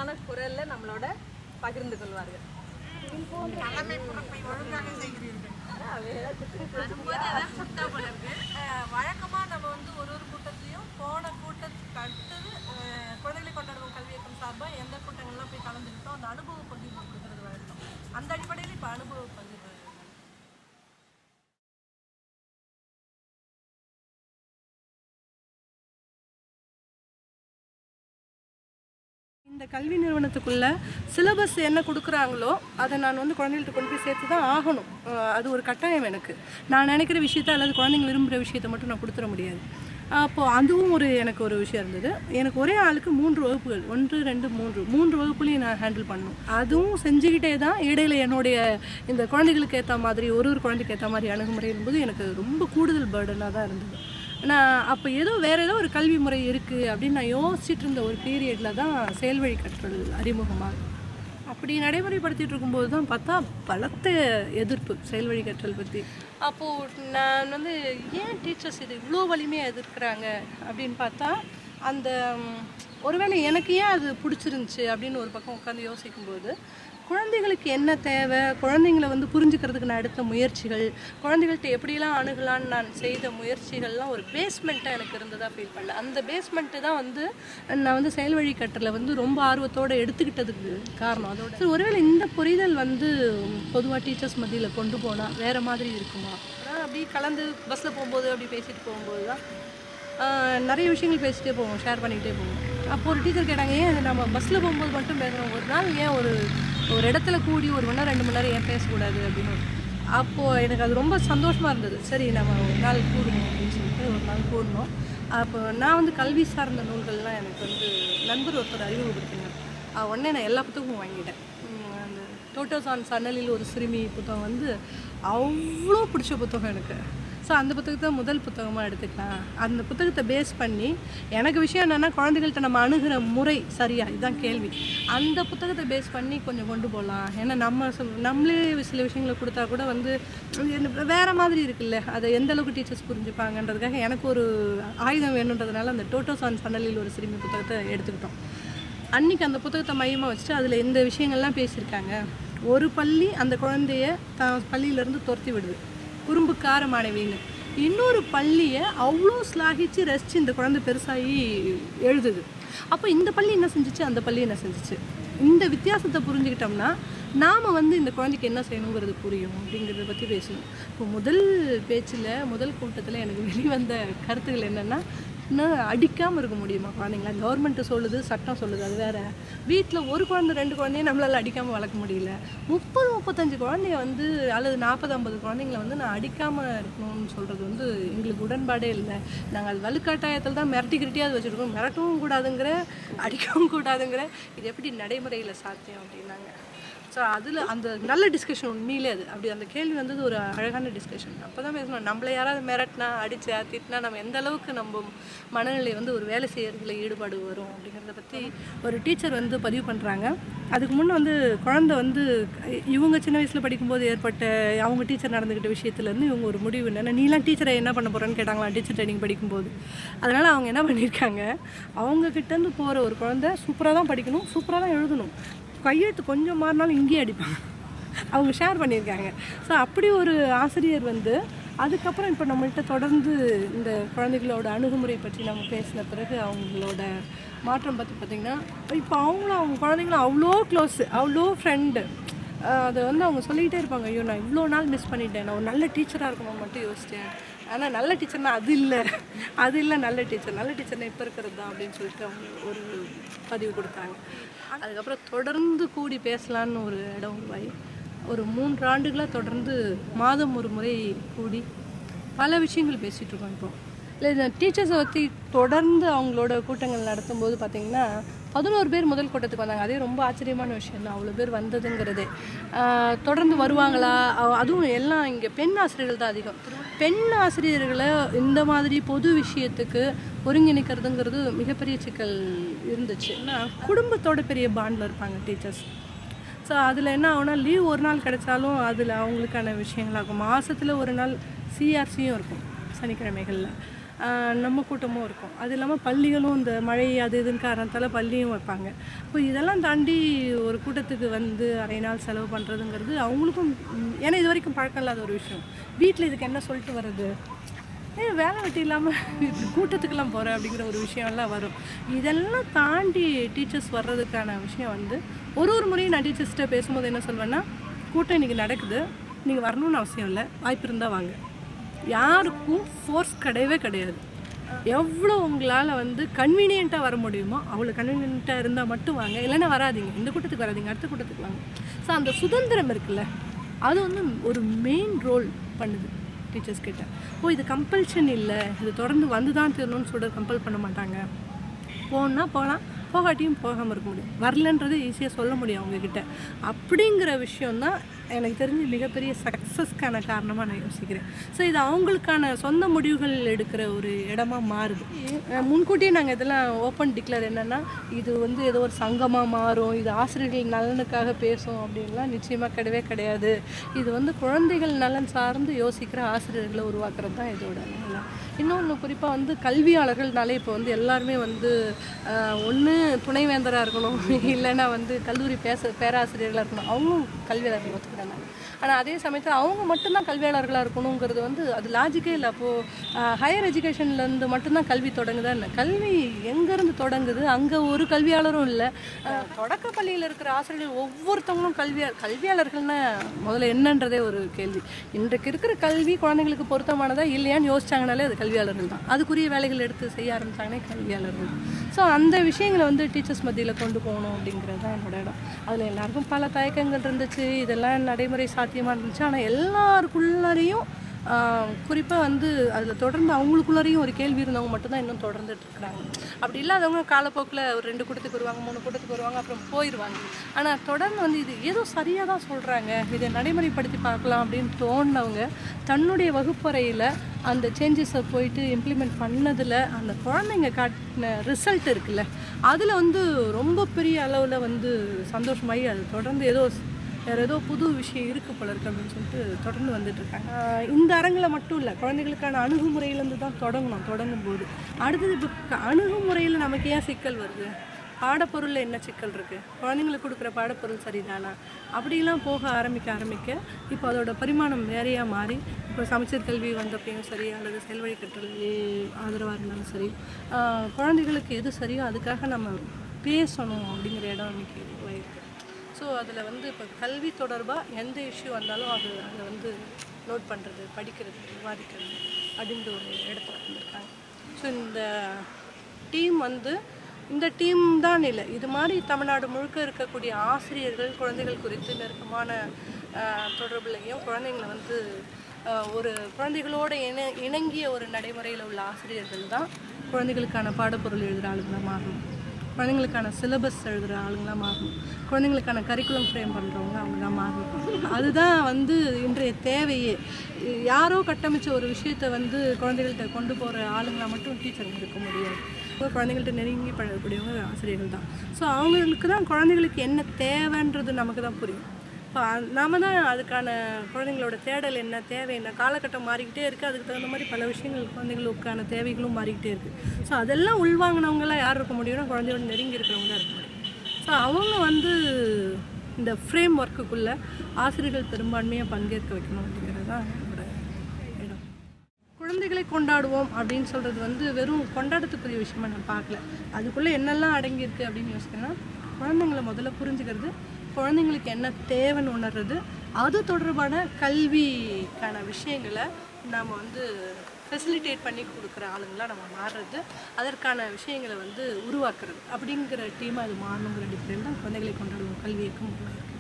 மென்மையான குரல்ல நம்மளோட பகிர்ந்து கொள்வார்கள் வழக்கமாக நம்ம வந்து ஒரு ஒரு கூட்டத்தையும் போன கூட்டத்துக்கு அடுத்தது அஹ், குழந்தைகளை கொண்டாடுவோம் கல்வி இயக்கம் சார்பாக எந்த கூட்டங்கள்லாம் போய் கலந்துக்கிட்டோம் அந்த அனுபவ பகிர்வு கொடுக்கறது வழக்கம் அந்த அடிப்படையில் இப்போ அனுபவ பகிர்வு இந்த கல்வி நிறுவனத்துக்குள்ள சிலபஸ் என்ன கொடுக்குறாங்களோ அதை நான் வந்து குழந்தைகள்ட்ட கொண்டு போய் சேர்த்து தான் ஆகணும் அஹ் அது ஒரு கட்டாயம் எனக்கு நான் நினைக்கிற விஷயத்த அல்லது குழந்தைங்க விரும்புகிற விஷயத்த மட்டும் நான் கொடுத்துட முடியாது அப்போது அதுவும் ஒரு எனக்கு ஒரு விஷயம் இருந்தது எனக்கு ஒரே ஆளுக்கு மூன்று வகுப்புகள் ஒன்று ரெண்டு மூன்று மூன்று வகுப்புலையும் நான் ஹேண்டில் பண்ணணும் அதுவும் செஞ்சுக்கிட்டே தான் இடையில என்னுடைய இந்த குழந்தைகளுக்கு ஏற்ற மாதிரி ஒரு ஒரு குழந்தைக்கு ஏற்ற மாதிரி அணுகுமுறை என்பது எனக்கு ரொம்ப கூடுதல் பேர்டனாக தான் இருந்தது நான் அப்போ ஏதோ வேறு ஏதோ ஒரு கல்வி முறை இருக்குது அப்படின்னு நான் யோசிச்சுட்டு இருந்த ஒரு பீரியடில் தான் செயல்வழி கற்றல் அறிமுகமாக அப்படி நடைமுறைப்படுத்திட்டு இருக்கும்போது தான் பார்த்தா பலத்த எதிர்ப்பு செயல்வழி கற்றல் பற்றி அப்போது நான் வந்து ஏன் டீச்சர்ஸ் இது இவ்வளோ வலிமையாக எதிர்க்கிறாங்க அப்படின்னு பார்த்தா அந்த ம், ஒருவேளை எனக்கு ஏன் அது பிடிச்சிருந்துச்சு அப்படின்னு ஒரு பக்கம் உட்காந்து யோசிக்கும்போது குழந்தைகளுக்கு என்ன தேவை குழந்தைங்களை வந்து புரிஞ்சுக்கிறதுக்கு நான் எடுத்த முயற்சிகள் குழந்தைகள்கிட்ட எப்படிலாம் அணுகலான்னு நான் செய்த முயற்சிகள்லாம் ஒரு பேஸ்மெண்ட்டாக எனக்கு இருந்ததாக ஃபீல் பண்ணல அந்த பேஸ்மெண்ட்டு தான் வந்து நான் வந்து செயல்வழி கற்றலை வந்து ரொம்ப ஆர்வத்தோடு எடுத்துக்கிட்டதுக்கு காரணம் அதோட சரி ஒருவேளை இந்த புரிதல் வந்து பொதுவாக டீச்சர்ஸ் மத்தியில் கொண்டு போனால் வேறு மாதிரி இருக்குமா ஆனால் அப்படியே கலந்து பஸ்ஸில் போகும்போது அப்படி பேசிட்டு போகும்போது தான் ஆஹ் நிறைய விஷயங்கள் பேசிட்டே போவோம் ஷேர் பண்ணிக்கிட்டே போவோம் அப்போ ஒரு டீச்சர் கேட்டாங்க ஏன் இது நம்ம பஸ்ஸில் போகும்போது மட்டும் பேசுகிறோம் ஒரு நாள் ஏன் ஒரு ஒரு இடத்துல கூடி ஒரு மணி நேரம் ரெண்டு மணி நேரம் ஏன் பேசக்கூடாது அப்படின்னு அப்போது எனக்கு அது ரொம்ப சந்தோஷமாக இருந்தது சரி நம்ம ஒரு நாள் கூடணும் அப்படின்னு சொல்லிட்டு ஒரு நாள் கூடணும் அப்போ நான் வந்து கல்வி சார்ந்த நூல்கள்லாம் எனக்கு வந்து நண்பர் ஒருத்தர் அறிமுகப்படுத்தினார் அஹ் உடனே நான் எல்லா புத்தகமும் வாங்கிட்டேன் உம் அந்த டோட்டோஸ் ஆன் சன்னலில் ஒரு சிறுமி புத்தகம் வந்து அவ்வளோ பிடிச்ச புத்தகம் எனக்கு ஸோ அந்த புத்தகத்தை முதல் புத்தகமாக எடுத்துக்கலாம் அந்த புத்தகத்தை பேஸ் பண்ணி எனக்கு விஷயம் என்னென்னா குழந்தைகள்கிட்ட நம்ம அணுகிற முறை சரியா இதுதான் கேள்வி அந்த புத்தகத்தை பேஸ் பண்ணி கொஞ்சம் கொண்டு போகலாம் ஏன்னா நம்ம சொல்- நம்மளே சில விஷயங்களை கொடுத்தா கூட வந்து இது வேற மாதிரி இருக்குல்ல அதை எந்த அளவுக்கு டீச்சர்ஸ் புரிஞ்சுப்பாங்கன்றதுக்காக எனக்கு ஒரு ஆயுதம் வேணுன்றதுனால அந்த டோட்டோஸ் ஆன் சன்னலில் ஒரு சிறுமி புத்தகத்தை எடுத்துக்கிட்டோம் அன்னைக்கு அந்த புத்தகத்தை மையமாக வச்சுட்டு அதில் இந்த விஷயங்கள்லாம் பேசியிருக்காங்க ஒரு பள்ளி அந்த குழந்தைய தான் பள்ளியிலேருந்து துரத்தி விடுது குறும்புக்கார மாணவின்னு இன்னொரு பள்ளியை அவ்வளோ ஸ்லாகிச்சு ரசித்து இந்த குழந்தை பெருசாகி எழுதுது அப்போ இந்த பள்ளி என்ன செஞ்சுச்சு அந்த பள்ளி என்ன செஞ்சுச்சு இந்த வித்தியாசத்தை புரிஞ்சுக்கிட்டோம்னா நாம் வந்து இந்த குழந்தைக்கு என்ன செய்யணுங்கிறது புரியும் அப்படிங்கிறத பற்றி பேசணும் இப்போ முதல் பேச்சில் முதல் கூட்டத்தில் எனக்கு வெளிவந்த கருத்துக்கள் என்னென்னா இன்னும் அடிக்காமல் இருக்க முடியுமா குழந்தைங்களா கவர்மெண்ட்டு சொல்லுது சட்டம் சொல்லுது அது வேற வீட்டில் ஒரு குழந்தை ரெண்டு குழந்தைய நம்மளால் அடிக்காமல் வளர்க்க முடியல முப்பது முப்பத்தஞ்சு குழந்தைய வந்து அல்லது நாற்பது ஐம்பது குழந்தைங்கள வந்து நான் அடிக்காமல் இருக்கணும்னு சொல்கிறது வந்து எங்களுக்கு உடன்பாடே இல்லை நாங்கள் அது வலுக்கட்டாயத்தில் தான் மிரட்டி கிரட்டியாவது வச்சுருக்கோம் மிரட்டவும் கூடாதுங்கிற அடிக்கவும் கூடாதுங்கிற இது எப்படி நடைமுறையில் சாத்தியம் அப்படின்னாங்க ஸோ அதில் அந்த நல்ல டிஸ்கஷன் உண்மையிலே அது அப்படி அந்த கேள்வி வந்தது ஒரு அழகான டிஸ்கஷன் அப்போ தான் பேசணும் நம்மளை யாராவது மிரட்டினா அடிச்சா திட்டினா நம்ம எந்த அளவுக்கு நம்ம மனநிலை வந்து ஒரு வேலை செய்யறதுல ஈடுபாடு வரும் அப்படிங்கிறத பற்றி ஒரு டீச்சர் வந்து பதிவு பண்ணுறாங்க அதுக்கு முன்னே வந்து குழந்தை வந்து இவங்க சின்ன வயசில் படிக்கும்போது ஏற்பட்ட அவங்க டீச்சர் நடந்துக்கிட்ட விஷயத்துலேருந்து இவங்க ஒரு முடிவு என்னென்னா நீலாம் டீச்சரை என்ன பண்ண போகிறேன்னு கேட்டாங்களா டீச்சர் ட்ரைனிங் படிக்கும்போது அதனால் அவங்க என்ன பண்ணியிருக்காங்க அவங்க கிட்டேருந்து போகிற ஒரு குழந்தை சூப்பராக தான் படிக்கணும் சூப்பராக தான் எழுதணும் கையெழுத்து கொஞ்சம் மாறினாலும் இங்கேயே அடிப்பாங்க அவங்க ஷேர் பண்ணியிருக்காங்க ஸோ அப்படி ஒரு ஆசிரியர் வந்து அதுக்கப்புறம் இப்போ நம்மள்ட்ட தொடர்ந்து இந்த குழந்தைகளோட அணுகுமுறை பற்றி நம்ம பேசின பிறகு அவங்களோட மாற்றம் பற்றி பார்த்திங்கன்னா இப்போ அவங்களும் அவங்க குழந்தைங்களும் அவ்வளோ க்ளோஸ் அவ்வளோ ஃப்ரெண்டு அதை வந்து அவங்க சொல்லிக்கிட்டே இருப்பாங்க ஐயோ நான் இவ்வளோ நாள் மிஸ் பண்ணிட்டேன் நான் ஒரு நல்ல டீச்சராக இருக்கணும் மட்டும் யோசித்தேன் ஆனால் நல்ல டீச்சர்னா அது இல்லை அது இல்லை நல்ல டீச்சர் நல்ல டீச்சர்னா இப்போ இருக்கிறது தான் அப்படின்னு சொல்லிட்டு அவங்க ஒரு பதிவு கொடுத்தாங்க அதுக்கப்புறம் தொடர்ந்து கூடி பேசலான்னு ஒரு இடம் உருவாகி ஒரு மூன்று ஆண்டுகளாக தொடர்ந்து மாதம் ஒரு முறை கூடி பல விஷயங்கள் பேசிகிட்டு இருக்கோம் இப்போ இல்லை இந்த டீச்சர்ஸை பற்றி தொடர்ந்து அவங்களோட கூட்டங்கள் நடத்தும்போது பார்த்திங்கன்னா பதினோரு பேர் முதல் கூட்டத்துக்கு வந்தாங்க அதே ரொம்ப ஆச்சரியமான விஷயம் தான் அவ்வளோ பேர் வந்ததுங்கிறதே ஆஹ் தொடர்ந்து வருவாங்களா அ- அதுவும் எல்லாம் இங்கே பெண் ஆசிரியர்கள் தான் அதிகம் பெண் ஆசிரியர்களை இந்த மாதிரி பொது விஷயத்துக்கு ஒருங்கிணைக்கிறதுங்கிறது மிகப்பெரிய சிக்கல் இருந்துச்சு ஏன்னா குடும்பத்தோட பெரிய பாண்டில் இருப்பாங்க டீச்சர்ஸ் ஸோ அதில் என்ன ஆகும்னா லீவ் ஒரு நாள் கிடைச்சாலும் அதில் அவங்களுக்கான விஷயங்களாகும் மாதத்தில் ஒரு நாள் சிஆர்சியும் இருக்கும் சனிக்கிழமைகளில் ஆஹ் நம்ம கூட்டமும் இருக்கும் அது இல்லாமல் பள்ளிகளும் இந்த மழை அது இதுன்னு காரணத்தால் பள்ளியும் வைப்பாங்க இப்போ இதெல்லாம் தாண்டி ஒரு கூட்டத்துக்கு வந்து அரை நாள் செலவு பண்ணுறதுங்கிறது அவங்களுக்கும் ம், ஏன்னா இது வரைக்கும் பழக்கம் இல்லாத ஒரு விஷயம் வீட்டில் இதுக்கு என்ன சொல்லிட்டு வர்றது ஏ வேலை வெட்டி இல்லாமல் இப்படி கூட்டத்துக்கெல்லாம் போகிறேன் அப்படிங்கிற ஒரு விஷயம்லாம் வரும் இதெல்லாம் தாண்டி டீச்சர்ஸ் வர்றதுக்கான விஷயம் வந்து ஒரு ஒரு முறையும் நான் டீச்சர்ஸ்கிட்ட பேசும்போது என்ன சொல்வேன்னா கூட்டம் இன்றைக்கி நடக்குது நீங்கள் வரணும்னு அவசியம் இல்லை வாய்ப்பு இருந்தால் வாங்க யாருக்கும் ஃபோர்ஸ் கிடையவே கிடையாது எவ்வளோ உங்களால் வந்து கன்வீனியண்ட்டாக வர முடியுமோ அவ்வளோ கன்வீனியண்ட்டாக இருந்தால் மட்டும் வாங்க இல்லைன்னா வராதீங்க இந்த கூட்டத்துக்கு வராதீங்க அடுத்த கூட்டத்துக்கு வாங்க ஸோ அந்த சுதந்திரம் இருக்குல்ல அது வந்து ஒரு மெயின் ரோல் பண்ணுது டீச்சர்ஸ் கிட்ட ஓ இது கம்பல்ஷன் இல்லை இது தொடர்ந்து வந்து தான் தீரணும்னு சொல்லிட்டு கம்பல் பண்ண மாட்டாங்க போகணுன்னா போகலாம் போகாட்டியும் போகாமல் இருக்க முடியும் வரலன்றது ஈஸியாக சொல்ல முடியும் அவங்கக்கிட்ட அப்படிங்கிற விஷயம்தான் எனக்கு தெரிஞ்சு மிகப்பெரிய சக்ஸஸ்க்கான காரணமாக நான் யோசிக்கிறேன் ஸோ இது அவங்களுக்கான சொந்த முடிவுகள் எடுக்கிற ஒரு இடமா மாறுது அஹ் முன்கூட்டியே நாங்கள் இதெல்லாம் ஓப்பன் டிக்ளேர் என்னென்னா இது வந்து ஏதோ ஒரு சங்கமாக மாறும் இது ஆசிரியர்கள் நலனுக்காக பேசும் அப்படின்லாம் நிச்சயமாக கிடையவே கிடையாது இது வந்து குழந்தைகள் நலன் சார்ந்து யோசிக்கிற ஆசிரியர்களை உருவாக்குறது தான் இதோட வேலை இன்னொன்று குறிப்பாக வந்து கல்வியாளர்கள்னாலே இப்போ வந்து எல்லாருமே வந்து ஒன்று துணைவேந்தராக இருக்கணும் இல்லைன்னா வந்து கல்லூரி பேச பேராசிரியர்களாக இருக்கணும் அவங்களும் கல்வியாளர்கள் ஒத்துக்கிறாங்க ஆனால் அதே சமயத்தில் அவங்க மட்டும்தான் கல்வியாளர்களாக இருக்கணுங்கிறது வந்து அது லாஜிக்கே இல்லை அப்போது ஹையர் எஜுகேஷன்லேருந்து மட்டும்தான் கல்வி தொடங்குதா என்ன கல்வி எங்கேருந்து தொடங்குது அங்கே ஒரு கல்வியாளரும் இல்லை அஹ், தொடக்க பள்ளியில் இருக்கிற ஆசிரியர்கள் ஒவ்வொருத்தவங்களும் கல்வியா கல்வியாளர்கள்னா முதல்ல என்னன்றதே ஒரு கேள்வி இன்றைக்கு இருக்கிற கல்வி குழந்தைங்களுக்கு பொருத்தமானதா இல்லையான்னு யோசிச்சாங்கனாலே அது கல்வியாளர்கள் தான் அதுக்குரிய வேலைகள் எடுத்து செய்ய ஆரம்பிச்சாங்கன்னா கல்வியாளர்கள் ஸோ அந்த விஷயங்களை வந்து டீச்சர்ஸ் மத்தியில் கொண்டு போகணும் அப்படிங்கிறது தான் என்னோட இடம் அதில் எல்லாருக்கும் பல தயக்கங்கள் இருந்துச்சு இதெல்லாம் நடைமுறை சாத்தியமாக இருந்துச்சு ஆனால் எல்லாருக்குள்ளாரையும் குறிப்பாக வந்து அதில் தொடர்ந்து அவங்களுக்குள்ளாரையும் ஒரு கேள்வி இருந்தவங்க மட்டும்தான் இன்னும் தொடர்ந்துட்டு இருக்கிறாங்க அப்படி இல்லாதவங்க காலப்போக்கில் ஒரு ரெண்டு கூட்டத்துக்கு வருவாங்க மூணு கூட்டத்துக்கு வருவாங்க அப்புறம் போயிடுவாங்க ஆனால் தொடர்ந்து வந்து இது ஏதோ சரியாக தான் சொல்கிறாங்க இதை நடைமுறைப்படுத்தி பார்க்கலாம் அப்படின்னு தோணுனவங்க தன்னுடைய வகுப்பறையில் அந்த சேஞ்சஸை போயிட்டு இம்ப்ளிமெண்ட் பண்ணதில் அந்த குழந்தைங்க காட்டின ரிசல்ட் இருக்குல்ல அதில் வந்து ரொம்ப பெரிய அளவில் வந்து சந்தோஷமாகி அது தொடர்ந்து ஏதோ வேறு ஏதோ புது விஷயம் இருக்குது போல இருக்கு அப்படின்னு சொல்லிட்டு தொடர்ந்து வந்துட்டு இருக்காங்க ஆஹ் இந்த அரங்கில் மட்டும் இல்லை குழந்தைகளுக்கான அணுகுமுறையிலேருந்து தான் தொடங்கணும் தொடங்கும் போது அடுத்தது இப்போ அணுகுமுறையில் நமக்கு ஏன் சிக்கல் வருது பாடப்பொருளில் என்ன சிக்கல் இருக்குது குழந்தைங்களுக்கு கொடுக்குற பாடப்பொருள் சரிதானா அப்படிலாம் போக ஆரம்பிக்க ஆரம்பிக்க இப்போ அதோட பரிமாணம் வேறையாக மாறி இப்போ சமச்சீர் கல்வி வந்தப்பையும் சரி அல்லது செயல்வழி கற்றல் ஆதரவாக இருந்தாலும் சரி ஆஹ் குழந்தைகளுக்கு எது சரியோ அதுக்காக நம்ம பேசணும் அப்படிங்கிற இடம் இன்னைக்கு உருவாயிருக்கு ஸோ அதில் வந்து இப்போ கல்வி தொடர்பாக எந்த இஷ்யூ வந்தாலும் அது அதை வந்து நோட் பண்ணுறது படிக்கிறது விவாதிக்கிறது அப்படின்ற ஒரு இடத்துல வந்திருக்காங்க ஸோ இந்த டீம் வந்து இந்த டீம் தான் இல்லை இது மாதிரி தமிழ்நாடு முழுக்க இருக்கக்கூடிய ஆசிரியர்கள் குழந்தைகள் குறித்து நெருக்கமான ஆஹ், தொடர்புலையும் குழந்தைங்களை வந்து ஆஹ், ஒரு குழந்தைகளோட இண இணங்கிய ஒரு நடைமுறையில் உள்ள ஆசிரியர்கள் தான் குழந்தைகளுக்கான பாடப்பொருள் எழுதுகிற ஆளுங்களாக மாறணும் குழந்தைங்களுக்கான சிலபஸ் எழுதுகிற ஆளுங்களாக மாறணும் குழந்தைங்களுக்கான கரிக்குலம் ஃப்ரேம் பண்ணுறவங்க அவங்க தான் மாறணும் அதுதான் வந்து இன்றைய தேவையே யாரோ கட்டமைச்ச ஒரு விஷயத்தை வந்து குழந்தைகள்கிட்ட கொண்டு போகிற ஆளுங்களாக மட்டும் டீச்சருங்க இருக்க முடியாது இப்போ குழந்தைகள்கிட்ட நெருங்கி பழகக்கூடியவங்க ஆசிரியர்கள் தான் ஸோ அவங்களுக்கு தான் குழந்தைகளுக்கு என்ன தேவைன்றது நமக்கு தான் புரியும் இப்போ நாம தான் அதுக்கான குழந்தைங்களோட தேடல் என்ன தேவை என்ன காலகட்டம் மாறிக்கிட்டே இருக்குது அதுக்கு தகுந்த மாதிரி பல விஷயங்கள் குழந்தைகளுக்கான தேவைகளும் மாறிக்கிட்டே இருக்குது ஸோ அதெல்லாம் உள்வாங்கினவங்களாம் யார் இருக்க முடியும்னா குழந்தையோட நெருங்கி இருக்கிறவங்க தான் இருக்க முடியும் ஸோ அவங்க வந்து இந்த ஃப்ரேம் ஒர்க்குக்குள்ளே ஆசிரியர்கள் பெரும்பான்மையாக பங்கேற்க வைக்கணும் அப்படிங்கிறது தான் என்னோட இடம் குழந்தைகளை கொண்டாடுவோம் அப்படின்னு சொல்கிறது வந்து வெறும் கொண்டாடத்துக்குரிய விஷயமா நான் பார்க்கல அதுக்குள்ளே என்னெல்லாம் அடங்கியிருக்கு அப்படின்னு யோசிக்கிறேன்னா குழந்தைங்கள முதல்ல புரிஞ்சுக்கிறது குழந்தைங்களுக்கு என்ன தேவைன்னு உணர்றது அது தொடர்பான கல்விக்கான விஷயங்களை நாம் வந்து ஃபெசிலிட்டேட் பண்ணி கொடுக்குற ஆளுங்களாக நம்ம மாறுறது அதற்கான விஷயங்களை வந்து உருவாக்குறது அப்படிங்கிற டீமாக அது மாறணுங்கிற டிஃப்ரெண்ட் தான் குழந்தைகளை கொண்டாடுவோம் கல்வி இயக்கம் உருவாயிருக்கு